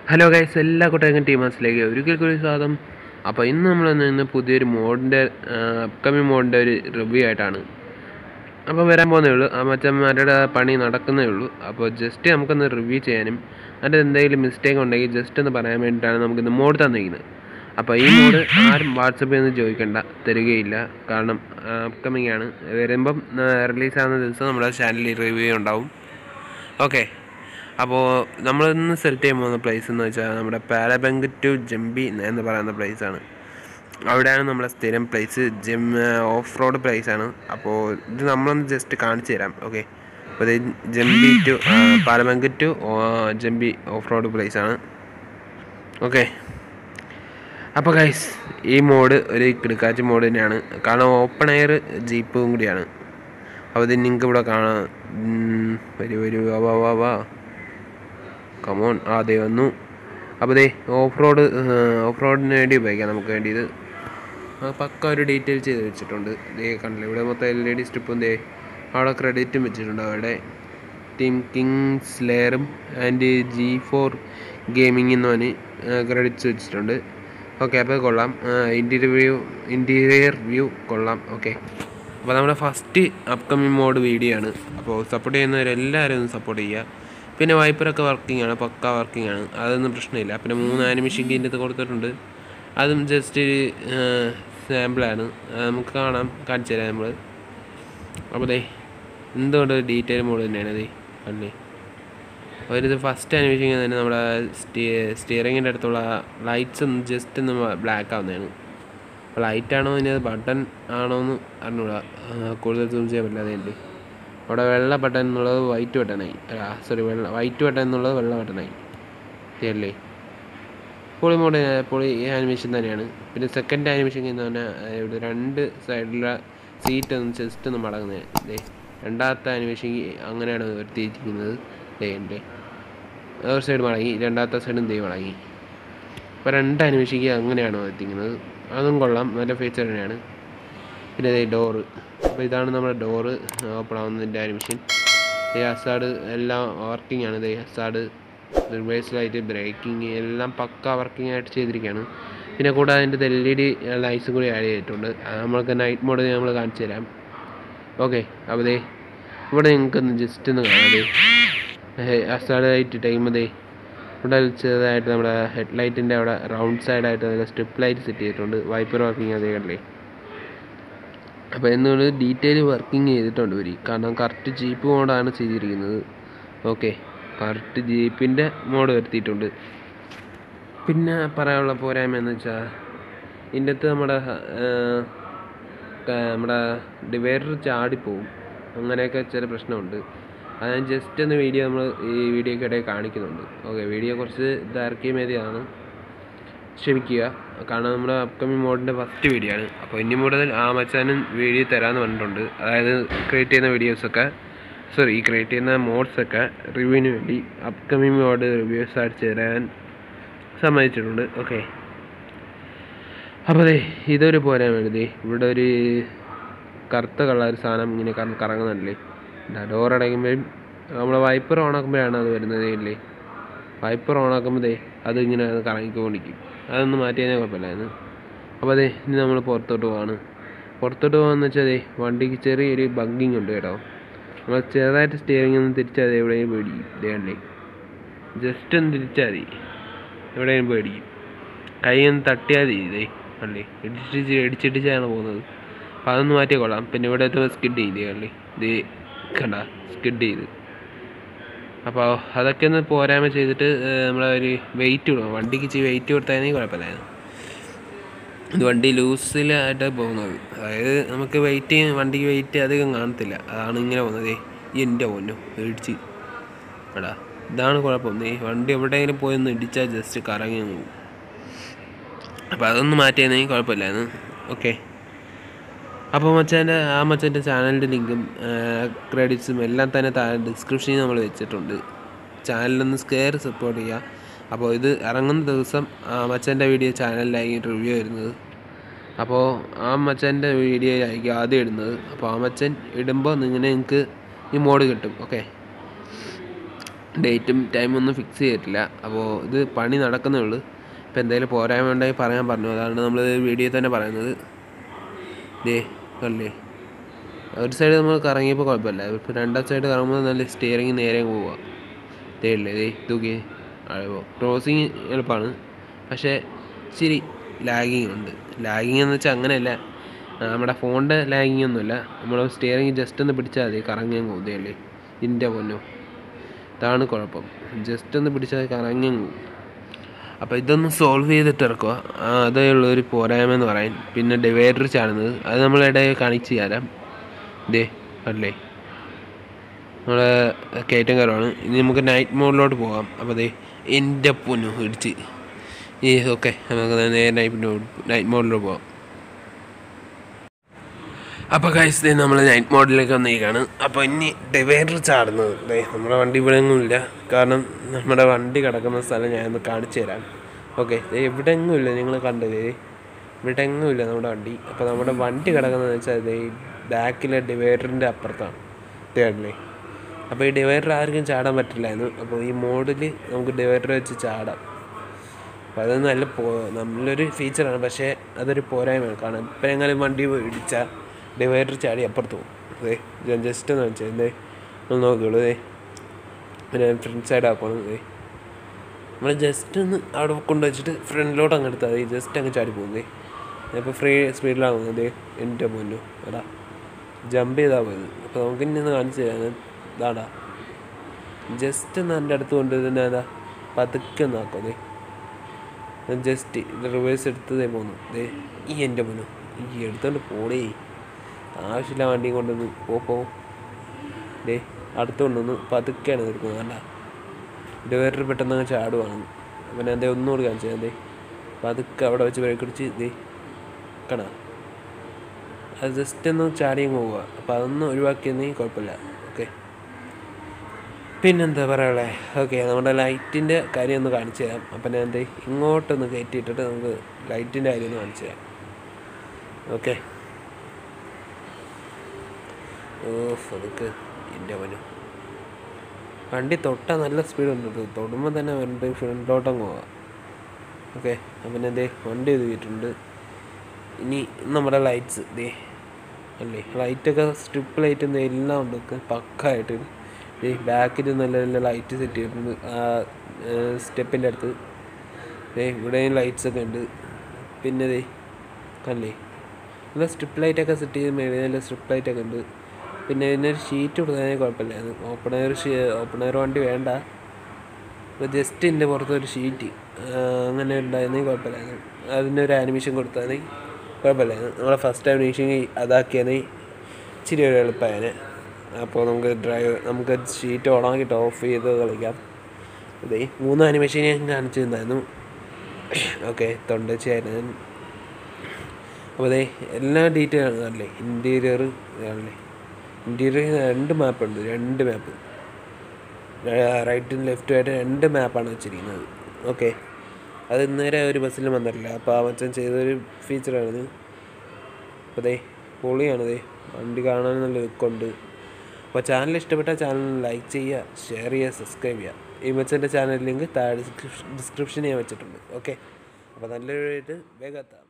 hello guys എല്ലാ കൂട്ടുകാരും ടീമേഴ്സിലേക്ക് ഒരിക്കൽ കൂടി സ്വാഗതം അപ്പോൾ ഇന്ന് നമ്മൾ ഇന്ന് പുതിയൊരു മോഡിൻ്റെ അപ്കമിങ് മോഡിൻ്റെ ഒരു റിവ്യൂ ആയിട്ടാണ് അപ്പോൾ വരാൻ പോകുന്നേ ഉള്ളൂ ആ മച്ചന്മാരുടെ പണി നടക്കുന്നേ ഉള്ളൂ അപ്പോൾ ജസ്റ്റ് നമുക്കൊന്ന് റിവ്യൂ ചെയ്യാനും അതിൻ്റെ എന്തെങ്കിലും മിസ്റ്റേക്ക് ഉണ്ടെങ്കിൽ ജസ്റ്റ് ഒന്ന് പറയാൻ വേണ്ടിയിട്ടാണ് നമുക്കിന്ന് മോഡ് തന്നിരിക്കുന്നത് അപ്പോൾ ഈ മോഡ് ആരും വാട്സപ്പിൽ നിന്ന് ചോദിക്കേണ്ട തരികയില്ല കാരണം അപ്കമിങ് ആണ് വരുമ്പം റിലീസാകുന്ന ദിവസം നമ്മുടെ ചാനലിൽ റിവ്യൂ ഉണ്ടാവും ഓക്കെ അപ്പോൾ നമ്മൾ ഇന്ന് സെലക്ട് ചെയ്യാൻ പോകുന്ന പ്ലേസ് എന്ന് വെച്ചാൽ നമ്മുടെ പാരബങ്ക് ടു ജംബി എന്ന് പറയുന്ന place ആണ് അവിടെയാണ് നമ്മുടെ സ്ഥിരം place gym off road place ആണ് അപ്പോൾ ഇത് നമ്മളൊന്ന് ജസ്റ്റ് കാണിച്ചു തരാം ഓക്കെ അപ്പോൾ ഇത് ജംബി ടു പാലബങ്ക് ടു ജംബി ഓഫ് റോഡ് പ്ലേസ് ആണ് ഓക്കെ അപ്പോൾ ഗൈസ് ഈ മോഡ് ഒരു കിടക്കാച്ച് മോഡ് തന്നെയാണ് കാരണം ഓപ്പൺ എയർ ജീപ്പും കൂടിയാണ് അപ്പോൾ ഇത് നിങ്ങൾക്ക് ഇവിടെ കാണാം ഉം, വരൂ വരൂ വാ വാ വാ വാ കമോൺ ആ ദേ വന്നു അപ്പോൾ ദേ ഓഫ് റോഡ് ഓഫ് റോഡിന് വേണ്ടി ഉപയോഗിക്കാം നമുക്ക് വേണ്ടിയത് ആ പക്ക ഒരു ഡീറ്റെയിൽ ചെയ്ത് വെച്ചിട്ടുണ്ട് ദേ കണ്ടില്ല ഇവിടെ മൊത്തം എൽ ഇ ഡി സ്ട്രിപ്പും ദേ അവിടെ ക്രെഡിറ്റും വെച്ചിട്ടുണ്ട് അവിടെ ടീം കിങ്സ് ലെയറും ആൻഡ് ജി ഫോർ ഗെയിമിംഗ് എന്ന് പറഞ്ഞ് ക്രെഡിറ്റ്സ് വെച്ചിട്ടുണ്ട് ഓക്കെ അപ്പോൾ കൊള്ളാം ഇൻറ്റീരിയർ വ്യൂ ഇൻറ്റീരിയർ വ്യൂ കൊള്ളാം ഓക്കെ അപ്പോൾ നമ്മുടെ ഫസ്റ്റ് അപ്കമിങ് മോഡ് വീഡിയോ ആണ് അപ്പോൾ സപ്പോർട്ട് ചെയ്യുന്നവരെല്ലാവരും ഒന്ന് സപ്പോർട്ട് ചെയ്യുക പിന്നെ വൈപ്പറൊക്കെ വർക്കിംഗ് ആണ് പക്ക വർക്കിംഗ് ആണ് അതൊന്നും പ്രശ്നമില്ല പിന്നെ മൂന്ന് ആനിമേഷൻ കീൻ്റെ കൊടുത്തിട്ടുണ്ട് അതും ജസ്റ്റ് ഒരു സാമ്പിളാണ് നമുക്ക് കാണാം കാണിച്ചു തരാം നമ്മൾ അപ്പോൾ ദേ എന്തുകൊണ്ട് ഡീറ്റെയിൽ മോഡ് തന്നെയാണ് ദേ അല്ലേ അവരിത് ഫസ്റ്റ് അന്വേഷിക്കുന്നത് തന്നെ നമ്മുടെ സ്റ്റിയറിങ്ങിൻ്റെ അടുത്തുള്ള ലൈറ്റ്സ് ഒന്ന് ജസ്റ്റ് ഒന്ന് ബ്ലാക്ക് ആവുന്നതാണ് അപ്പോൾ ലൈറ്റ് ആണോ ഇനി അത് ബട്ടൺ ആണോ എന്ന് അറിഞ്ഞൂടാ ആ, കൂടുതൽ സൂം ചെയ്യാൻ പറ്റില്ല അതുകൊണ്ട് അവിടെ വെള്ള ബട്ടൺ എന്നുള്ളത് വൈറ്റ് ബട്ടണായി സോറി വെള്ള വൈറ്റ് ബട്ടൺ എന്നുള്ളത് വെള്ള ബട്ടണായി ശരിയല്ലേ പൊളി മോഡ് പൊളി ആനിമേഷൻ തന്നെയാണ് പിന്നെ സെക്കൻഡ് ആനിമേഷൻ എന്ന് പറഞ്ഞാൽ ആ, ഇവിടെ രണ്ട് സൈഡിലുള്ള സീറ്റ് ഒന്ന് ജസ്റ്റ് ഒന്ന് മടങ്ങുന്നത് ദേ രണ്ടാമത്തെ ആനിമേഷൻ അങ്ങനെയാണ് വരുത്തിയിരിക്കുന്നത് ദേ ഉണ്ട് ഒരു സൈഡ് മടങ്ങി രണ്ടാമത്തെ സൈഡും ദേ മടങ്ങി അപ്പോൾ രണ്ട് അനിമേഷിക്ക് അങ്ങനെയാണ് എത്തിക്കുന്നത് അതും കൊള്ളാം നല്ല ഫീച്ചർ തന്നെയാണ് പിന്നെ ഇതേ ഡോറ് അപ്പോൾ ഇതാണ് നമ്മുടെ ഡോറ് ഓപ്പൺ ആവുന്നതിൻ്റെ അനിമേഷൻ ഈ ഹസാഡ് എല്ലാം വർക്കിംഗ് ആണ് ഇതേ ഹസാഡ് റിവേഴ്സ് ലൈറ്റ് ബ്രേക്കിംഗ് എല്ലാം പക്ക വർക്കിംഗ് ആയിട്ട് ചെയ്തിരിക്കുകയാണ് പിന്നെ കൂടാതെ അതിൻ്റെ എൽ ഇ ഡി ലൈറ്റ്സും കൂടി ആഡ് ചെയ്തിട്ടുണ്ട് അത് നമ്മൾക്ക് നൈറ്റ് മോഡ് നമ്മൾ കാണിച്ചു തരാം ഓക്കെ അപ്പോൾ ദേ ഇവിടെ നിങ്ങൾക്കൊന്ന് ജസ്റ്റ് ഒന്ന് കാണാം ദേ ഹസാഡ് ലൈറ്റ് ടൈം ദേ ഇവിടെ ചെറുതായിട്ട് നമ്മുടെ ഹെഡ് ലൈറ്റിൻ്റെ അവിടെ റൗണ്ട് സൈഡായിട്ട് നല്ല സ്ട്രിപ്പ് ലൈറ്റ് സെറ്റ് ചെയ്തിട്ടുണ്ട് വൈപ്പർ വർക്കിംഗ് അതേ കണ്ടേ അപ്പോൾ എന്നുകൊണ്ട് ഡീറ്റെയിൽ വർക്കിംഗ് ചെയ്തിട്ടുണ്ട് ഇവർ കാരണം കറക്റ്റ് ജീപ്പ് മോഡാണ് ചെയ്തിരിക്കുന്നത് ഓക്കെ കറക്റ്റ് ജീപ്പിൻ്റെ മോഡ് വരുത്തിയിട്ടുണ്ട് പിന്നെ പറയാനുള്ള പോരായ്മ എന്ന് വെച്ചാൽ ഇതിൻ്റെ അകത്ത് നമ്മുടെ ആ, ക- നമ്മുടെ ഡിവൈഡർ ചാടിപ്പോവും അങ്ങനെയൊക്കെ ചില പ്രശ്നമുണ്ട് അത് ഞാൻ ജസ്റ്റ് ഒന്ന് വീഡിയോ നമ്മൾ ഈ വീഡിയോക്കിടയിൽ കാണിക്കുന്നുണ്ട് ഓക്കെ വീഡിയോ കുറച്ച് ദൈർഘ്യമേറിയതാണ് ക്ഷമിക്കുക കാരണം നമ്മുടെ അപ്കമിങ് മോഡിൻ്റെ ഫസ്റ്റ് വീഡിയോ ആണ് അപ്പോൾ ഇനി മുതൽ ആ മച്ചാനും വീഡിയോ തരാമെന്ന് പറഞ്ഞിട്ടുണ്ട് അതായത് ക്രിയേറ്റ് ചെയ്യുന്ന വീഡിയോസൊക്കെ സോറി ഈ ക്രിയേറ്റ് ചെയ്യുന്ന മോഡ്സൊക്കെ റിവ്യൂവിന് വേണ്ടി അപ്കമിങ് മോഡ് റിവ്യൂസ് അടിച്ച് തരാൻ സമ്മതിച്ചിട്ടുണ്ട് ഓക്കെ അപ്പോൾ അതെ ഇതൊരു പോരാൻ വേണ്ടി ഇവിടെ ഒരു കറുത്ത കളർ സാധനം ഇങ്ങനെ കറ- കറങ്ങുന്നുണ്ടല്ലേ ഡോർ അടയ്ക്കുമ്പോഴും നമ്മൾ വൈപ്പർ ഓണാക്കുമ്പോഴാണ് അത് വരുന്നത് ഇല്ലേ വൈപ്പർ ഓണാക്കുമ്പോഴേ അത് ഇങ്ങനെ കറങ്ങിക്കൊണ്ടിരിക്കും അതൊന്ന് മാറ്റി കഴിഞ്ഞാൽ കുഴപ്പമില്ലായിരുന്നു അപ്പോൾ അതെ ഇനി നമ്മൾ പുറത്തോട്ട് പോവാണ് പുറത്തോട്ട് പോകാന്ന് വെച്ചാൽ അതെ വണ്ടിക്ക് ചെറിയൊരു ബഗ്ഗിങ് ഉണ്ട് കേട്ടോ നമ്മൾ ചെറുതായിട്ട് സ്റ്റിയറിംഗ് ഒന്ന് തിരിച്ചാൽ അത് എവിടെയും പേടിക്കും ഇതേ കണ്ടേ ജസ്റ്റ് ഒന്ന് തിരിച്ചാൽ മതി എവിടെയും പേടിക്കും കൈ ഒന്ന് തട്ടിയാൽ മതി ഇതേ കണ്ടേ ഇടിച്ചിട്ട് ഇടിച്ചിടിച്ചാണ് പോകുന്നത് അപ്പോൾ അതൊന്ന് മാറ്റിയാൽ കൊള്ളാം പിന്നെ ഇവിടെ എത്തുമ്പോൾ സ്കിഡ് ചെയ്തേ കണ്ടേ ഇത് കണ്ട സ്കിഡ് ചെയ്ത് അപ്പോൾ അതൊക്കെ ഒന്ന് പോരായ്മ ചെയ്തിട്ട് നമ്മളെ ഒരു വെയിറ്റ് കൊടുക്കണം വണ്ടിക്ക് ഇച്ചിരി വെയിറ്റ് കൊടുത്താൽ കുഴപ്പമില്ലായിരുന്നു ഇത് വണ്ടി ലൂസിലായിട്ട് പോകുന്നത് അതായത് നമുക്ക് വെയിറ്റ് വണ്ടിക്ക് വെയിറ്റ് അധികം കാണത്തില്ല അതാണ് ഇങ്ങനെ പോകുന്നത് ദേ, ഈ എൻ്റെ പൊന്നു ഇടിച്ച് എടാ ഇതാണ് കുഴപ്പം നീ വണ്ടി എവിടെയെങ്കിലും പോയി ഒന്ന് ഇടിച്ചാൽ ജസ്റ്റ് കറങ്ങി അങ്ങ് പോകും അപ്പോൾ അതൊന്ന് മാറ്റിയെന്നെങ്കിൽ കുഴപ്പമില്ലായിരുന്നു ഓക്കെ അപ്പോൾ മച്ചാൻ്റെ ആ മച്ചാൻ്റെ ചാനലിൻ്റെ ലിങ്കും ക്രെഡിറ്റ്സും എല്ലാം തന്നെ താഴെ ഡിസ്ക്രിപ്ഷനിൽ നമ്മൾ വെച്ചിട്ടുണ്ട് ചാനലൊന്ന് സ്കെയർ സപ്പോർട്ട് ചെയ്യുക അപ്പോൾ ഇത് ഇറങ്ങുന്ന ദിവസം ആ മച്ചാൻ്റെ വീഡിയോ ചാനലിലായിരിക്കും റിവ്യൂ വരുന്നത് അപ്പോൾ ആ മച്ചാൻ്റെ വീഡിയോ ആയിരിക്കും ആദ്യം ഇടുന്നത് അപ്പോൾ ആ മച്ചൻ ഇടുമ്പോൾ ഇങ്ങനെ നിങ്ങൾക്ക് ഈ മോഡ് കിട്ടും ഓക്കെ ഡേറ്റും ടൈമും ഒന്നും ഫിക്സ് ചെയ്തിട്ടില്ല അപ്പോൾ ഇത് പണി നടക്കുന്നേ ഉള്ളൂ ഇപ്പോൾ എന്തെങ്കിലും പോരായ്മ ഉണ്ടെങ്കിൽ പറയാൻ പറഞ്ഞു അതാണ് നമ്മൾ വീഡിയോ തന്നെ പറയുന്നത് ദേ അല്ലേ ഒരു സൈഡ് നമ്മൾ കറങ്ങിയപ്പോൾ കുഴപ്പമില്ല ഇപ്പോൾ രണ്ടാം സൈഡ് കറങ്ങുമ്പോൾ നല്ല സ്റ്റിയറിങ് നേരെ പോവുക ദേ ഇല്ലേ ദേ ഇതൊക്കെ ക്രോസിങ് എളുപ്പമാണ് പക്ഷേ ഇച്ചിരി ലാഗിങ് ഉണ്ട് ലാഗിങ് എന്ന് വെച്ചാൽ അങ്ങനെയല്ല ആ, നമ്മുടെ ഫോണിൻ്റെ ലാഗിങ് ഒന്നുമില്ല നമ്മൾ സ്റ്റിയറിങ് ജസ്റ്റ് ഒന്ന് പിടിച്ചാൽ മതി കറങ്ങിയാൽ പോകും ദേ അല്ലേ ഇതിൻ്റെ പൊന്നോ ഇതാണ് കുഴപ്പം ജസ്റ്റ് ഒന്ന് പിടിച്ചാൽ കറങ്ങിയാൽ പോകും അപ്പോൾ ഇതൊന്ന് സോൾവ് ചെയ്തിട്ട് ഇറക്കുക ആ, അതേ ഉള്ളൊരു പോരായ്മ എന്ന് പറയാൻ പിന്നെ ഡിവൈഡർ ചാടുന്നത് അത് നമ്മളിടയിൽ കാണിച്ച് തരാം ദേ അല്ലേ നമ്മളെ കയറ്റം കയറുവാണ് ഇനി നമുക്ക് നൈറ്റ് മോഡിലോട്ട് പോകാം അപ്പോൾ ദേ എൻ്റെ പൊന്നു ഇടിച്ച് ഈ ഓക്കെ നമുക്ക് നേരെ നൈറ്റ് നൈറ്റ് മോഡിലോട്ട് പോകാം അപ്പോൾ കഴിച്ച് ദേ നമ്മൾ നൈറ്റ് മോഡിലേക്ക് വന്നിരിക്കുകയാണ് അപ്പോൾ ഇനി ഡിവൈഡർ ചാടുന്നത് ദേ നമ്മുടെ വണ്ടി ഇവിടെ എങ്ങും ഇല്ല കാരണം നമ്മുടെ വണ്ടി കിടക്കുന്ന സ്ഥലം ഞാനൊന്ന് കാണിച്ചു തരാം ഓക്കെ ഇവിടെ എങ്ങും ഇല്ല നിങ്ങൾ കണ്ടത് ഇവിടെ എങ്ങും ഇല്ല നമ്മുടെ വണ്ടി അപ്പോൾ നമ്മുടെ വണ്ടി കിടക്കുന്നതെന്ന് വെച്ചാൽ ദേ ബാക്കിലെ ഡിവൈഡറിൻ്റെ അപ്പുറത്താണ് ഇതല്ലേ അപ്പോൾ ഈ ഡിവൈഡർ ആർക്കും ചാടാൻ പറ്റില്ലായിരുന്നു അപ്പോൾ ഈ മോഡിൽ നമുക്ക് ഡിവൈഡർ വെച്ച് ചാടാം അപ്പോൾ അത് നല്ല പോ നല്ലൊരു ഫീച്ചറാണ് പക്ഷേ അതൊരു പോരായ്മയാണ് കാരണം ഇപ്പം എങ്ങനെ വണ്ടി ഇടിച്ചാൽ ഡിവൈഡർ ചാടി അപ്പുറത്ത് പോകും അതെ ഞാൻ ജസ്റ്റ് ഒന്ന് വെച്ചാൽ എന്തേ ഒന്ന് നോക്കിയുള്ളൂ അതെ പിന്നെ ഫ്രണ്ട് സൈഡ് ആക്കണം അതെ നമ്മൾ ജസ്റ്റ് ഒന്ന് അവിടെ കൊണ്ടുവച്ചിട്ട് ഫ്രണ്ടിലോട്ട് അങ്ങ് എടുത്താൽ മതി ജസ്റ്റ് അങ്ങ് ചാടി പോകുന്നേ ഇപ്പോൾ ഫ്രീ സ്പീഡിലാകുന്നത് എൻ്റെ മുന്നു അതാ ജമ്പ് ചെയ്താൽ പോയത് അപ്പോൾ നമുക്ക് ഇനി ഒന്ന് കാണിച്ചു തരാം ഇതാടാ ജസ്റ്റ് ഒന്ന് എൻ്റെ അടുത്ത് കൊണ്ടുവരുന്ന അതാ പതുക്കെ ഒന്ന് ആക്കും അതെ ജസ്റ്റ് ഇത് റിവേഴ്സ് എടുത്തതേ പോന്നു ദേ ഈ എൻ്റെ മുന്നു ഈ എടുത്തോണ്ട് പോടേ ആവശ്യമില്ല വണ്ടിയും കൊണ്ടൊന്ന് പോ പോ ദേ അടുത്ത് കൊണ്ടൊന്ന് പതുക്കെയാണ് നിൽക്കുന്നത് അല്ല ഡിവൈഡർ പെട്ടെന്ന് അങ്ങ് ചാടുവാണ് അപ്പം ഞാൻ ദേ ഒന്നുകൂടി കാണിച്ചു ഞാൻ ദേ പതുക്കെ അവിടെ വെച്ച് ബ്രേക്ക് അടിച്ച് ദേ കണ അത് ജസ്റ്റ് ഒന്ന് ചാടിയും പോവുക അപ്പോൾ അതൊന്നും ഒഴിവാക്കിയെന്നെങ്കിൽ കുഴപ്പമില്ല ഓക്കെ പിന്നെന്താ പറയാനുള്ളത് ഓക്കെ നമ്മുടെ ലൈറ്റിൻ്റെ കാര്യം ഒന്ന് കാണിച്ചു തരാം അപ്പം ഞാൻ എന്തേ ഇങ്ങോട്ടൊന്ന് കയറ്റിയിട്ടിട്ട് നമുക്ക് ലൈറ്റിൻ്റെ കാര്യം ഒന്ന് കാണിച്ചു തരാം ഓക്കെ ഓഫ് അതൊക്കെ എൻ്റെ അവനും വണ്ടി തൊട്ടാൽ നല്ല സ്പീഡുണ്ട് കേട്ടോ തൊടുമ്പോൾ തന്നെ വണ്ടി ഫ്രണ്ടിലോട്ടങ്ങ് പോവാം ഓക്കെ അപ്പം എന്തേ വണ്ടി ഒതുക്കിയിട്ടുണ്ട് ഇനി നമ്മുടെ ലൈറ്റ്സ് ദേ അല്ലേ ലൈറ്റൊക്കെ സ്ട്രിപ്പ് ലൈറ്റ് ഒന്നും എല്ലാം ഉണ്ട് ഒക്കെ പക്കായിട്ട് ദേ ബാക്കിൽ നല്ല നല്ല ലൈറ്റ് സെറ്റ് ചെയ്തിട്ടുണ്ട് ആ സ്റ്റെപ്പിൻ്റെ അടുത്ത് ദേ ഇവിടെയും ലൈറ്റ്സ് ഒക്കെ ഉണ്ട് പിന്നെ ദേ അല്ലേ നല്ല സ്ട്രിപ്പ് ലൈറ്റൊക്കെ സെറ്റ് ചെയ്ത് മേളിൽ നല്ല സ്ട്രിപ്പ് ലൈറ്റൊക്കെ ഉണ്ട് പിന്നെ ഇതിനൊരു ഷീറ്റ് കൊടുക്കാനേ കുഴപ്പമില്ലായിരുന്നു ഓപ്പൺ എയർ ഓപ്പൺ എയർ വണ്ടി വേണ്ട ഇപ്പോൾ ജസ്റ്റ് ഇതിൻ്റെ പുറത്തൊരു ഷീറ്റ് അങ്ങനെ ഉണ്ടായിരുന്നെങ്കിൽ കുഴപ്പമില്ലായിരുന്നു അതിനൊരു ആനിമേഷൻ കൊടുത്താൽ കുഴപ്പമില്ലായിരുന്നു നമ്മളെ ഫസ്റ്റ് ആനിമേഷൻ അതാക്കിയാൽ ഇച്ചിരി ഒരു എളുപ്പമായേനെ അപ്പോൾ നമുക്ക് ഡ്രൈവ് നമുക്ക് ഷീറ്റ് ഓണാക്കിയിട്ട് ഓഫ് ചെയ്ത് കളിക്കാം അതെ മൂന്ന് ആനിമേഷൻ ഞാൻ കാണിച്ചു തന്നായിരുന്നു ഓക്കെ തൊണ്ടച്ചായിരുന്നു അപ്പോൾ അതെ എല്ലാ ഡീറ്റെയിൽ ആണ് അല്ലേ ഇൻറ്റീരിയർ ഇതാണല്ലേ ഇൻറ്റീരിയർ രണ്ട് മാപ്പ് ഉണ്ട് രണ്ട് മാപ്പ് റൈറ്റും ലെഫ്റ്റും ആയിട്ട് രണ്ട് മാപ്പാണ് വെച്ചിരിക്കുന്നത് ഓക്കെ അത് ഇന്നുവരെ ഒരു ബസ്സിലും വന്നിട്ടില്ല അപ്പോൾ ആ മച്ചൻ ചെയ്തൊരു ഫീച്ചറാണിത് അപ്പോൾ ദേ പൊളിയാണ് ദേ വണ്ടി കാണാൻ നല്ല ലുക്കുണ്ട് അപ്പോൾ ചാനൽ ഇഷ്ടപ്പെട്ടാൽ ചാനൽ ലൈക്ക് ചെയ്യുക ഷെയർ ചെയ്യുക സബ്സ്ക്രൈബ് ചെയ്യുക ഈ മച്ചൻ്റെ ചാനൽ ലിങ്ക് താഴെ ഡിസ്ക്രിപ്ഷൻ ഡിസ്ക്രിപ്ഷനിൽ ഞാൻ വെച്ചിട്ടുണ്ട് ഓക്കെ അപ്പോൾ നല്ലൊരു വേഗം എത്താം